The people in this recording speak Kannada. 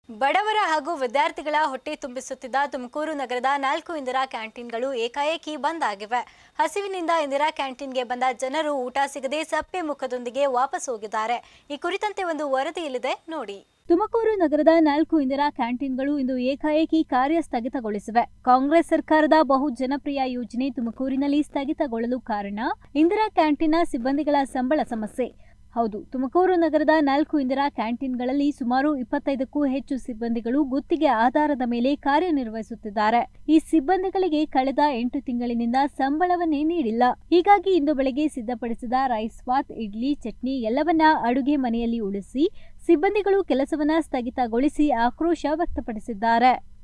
ಬಡವರ ಹಾಗೂ ವಿದ್ಯಾರ್ಥಿಗಳ ಹೊಟ್ಟೆ ತುಂಬಿಸುತ್ತಿದ್ದ ತುಮಕೂರು ನಗರದ ನಾಲ್ಕು ಇಂದಿರಾ ಕ್ಯಾಂಟೀನ್ಗಳು ಏಕಾಏಕಿ ಬಂದ್ ಆಗಿವೆ ಹಸಿವಿನಿಂದ ಇಂದಿರಾ ಕ್ಯಾಂಟೀನ್ಗೆ ಬಂದ ಜನರು ಊಟ ಸಿಗದೆ ಸಪ್ಪೆ ಮುಖದೊಂದಿಗೆ ವಾಪಸ್ ಹೋಗಿದ್ದಾರೆ ಈ ಕುರಿತಂತೆ ಒಂದು ವರದಿ ಇಲ್ಲಿದೆ ನೋಡಿ ತುಮಕೂರು ನಗರದ ನಾಲ್ಕು ಇಂದಿರಾ ಕ್ಯಾಂಟೀನ್ಗಳು ಇಂದು ಏಕಾಏಕಿ ಕಾರ್ಯ ಸ್ಥಗಿತಗೊಳಿಸಿವೆ ಕಾಂಗ್ರೆಸ್ ಸರ್ಕಾರದ ಬಹು ಜನಪ್ರಿಯ ಯೋಜನೆ ತುಮಕೂರಿನಲ್ಲಿ ಸ್ಥಗಿತಗೊಳ್ಳಲು ಕಾರಣ ಇಂದಿರಾ ಕ್ಯಾಂಟೀನ್ನ ಸಿಬ್ಬಂದಿಗಳ ಸಂಬಳ ಸಮಸ್ಯೆ ಹೌದು ತುಮಕೂರು ನಗರದ ನಾಲ್ಕು ಇಂದಿರಾ ಕ್ಯಾಂಟೀನ್ಗಳಲ್ಲಿ ಸುಮಾರು ಇಪ್ಪತ್ತೈದಕ್ಕೂ ಹೆಚ್ಚು ಸಿಬ್ಬಂದಿಗಳು ಗುತ್ತಿಗೆ ಆಧಾರದ ಮೇಲೆ ಕಾರ್ಯನಿರ್ವಹಿಸುತ್ತಿದ್ದಾರೆ ಈ ಸಿಬ್ಬಂದಿಗಳಿಗೆ ಕಳೆದ ಎಂಟು ತಿಂಗಳಿನಿಂದ ಸಂಬಳವನ್ನೇ ನೀಡಿಲ್ಲ ಹೀಗಾಗಿ ಇಂದು ಬೆಳಗ್ಗೆ ಸಿದ್ಧಪಡಿಸಿದ ರೈಸ್ ಬಾತ್ ಇಡ್ಲಿ ಚಟ್ನಿ ಎಲ್ಲವನ್ನ ಅಡುಗೆ ಮನೆಯಲ್ಲಿ ಉಳಿಸಿ ಸಿಬ್ಬಂದಿಗಳು ಕೆಲಸವನ್ನ ಸ್ಥಗಿತಗೊಳಿಸಿ ಆಕ್ರೋಶ ವ್ಯಕ್ತಪಡಿಸಿದ್ದಾರೆ